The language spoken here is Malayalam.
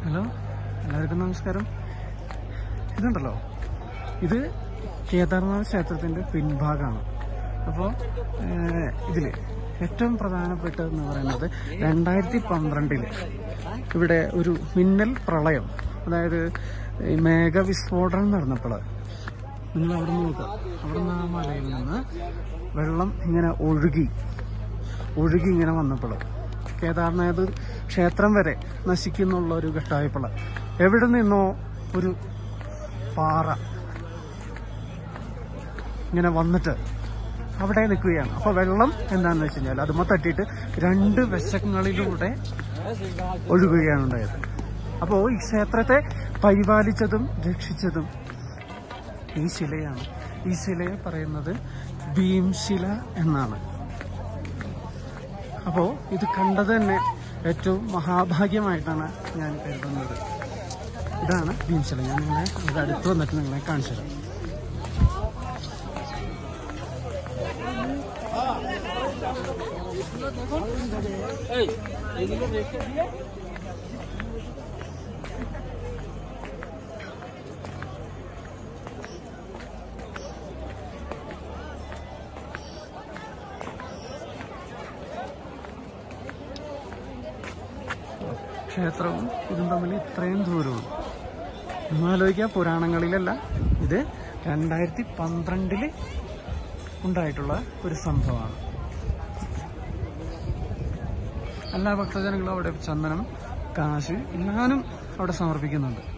ഹലോ എല്ലാവർക്കും നമസ്കാരം ഇതുണ്ടല്ലോ ഇത് കേദാർനാഥ് ക്ഷേത്രത്തിന്റെ പിൻഭാഗമാണ് അപ്പോൾ ഇതില് ഏറ്റവും പ്രധാനപ്പെട്ടതെന്ന് പറയുന്നത് രണ്ടായിരത്തി പന്ത്രണ്ടില് ഇവിടെ ഒരു മിന്നൽ പ്രളയം അതായത് ഈ മേഘവിസ്ഫോടനം നടന്നപ്പോൾ നിങ്ങൾ അവിടെ നിന്ന് നോക്കുക അവിടെ നിന്ന് ആ മലയിൽ നിന്ന് വെള്ളം ഇങ്ങനെ ഒഴുകി ഒഴുകി ഇങ്ങനെ വന്നപ്പോൾ കേദാർനാഥ് ക്ഷേത്രം വരെ നശിക്കുന്നുള്ള ഒരു ഘട്ടമായപ്പോൾ എവിടെ നിന്നോ ഒരു പാറ ഇങ്ങനെ വന്നിട്ട് അവിടെ നിൽക്കുകയാണ് അപ്പൊ വെള്ളം എന്താണെന്ന് വെച്ച് കഴിഞ്ഞാൽ അതുമ്മ തട്ടിയിട്ട് രണ്ട് വശങ്ങളിലൂടെ ഒഴുകുകയാണ് ഉണ്ടായത് അപ്പോൾ ഈ ക്ഷേത്രത്തെ പരിപാലിച്ചതും രക്ഷിച്ചതും ഈ ശിലയാണ് ഈ ശിലയെ പറയുന്നത് ഭീംശില എന്നാണ് അപ്പോൾ ഇത് കണ്ടത് തന്നെ ഏറ്റവും മഹാഭാഗ്യമായിട്ടാണ് ഞാൻ കരുതുന്നത് ഇതാണ് ഭീംശില ഞാൻ നിങ്ങളെ ഇവിടെ അടുത്ത് വന്നിട്ട് നിങ്ങളെ കാണിച്ചു തരാം ക്ഷേത്രവും ഇതും തമ്മിൽ ഇത്രയും ദൂരവും ഒന്നാലോചിക്കുക പുരാണങ്ങളിലല്ല ഇത് രണ്ടായിരത്തി പന്ത്രണ്ടില് ഉണ്ടായിട്ടുള്ള ഒരു സംഭവമാണ് എല്ലാ ഭക്തജനങ്ങളും അവിടെ ചന്ദനം കാശ് എല്ലാവരും അവിടെ സമർപ്പിക്കുന്നുണ്ട്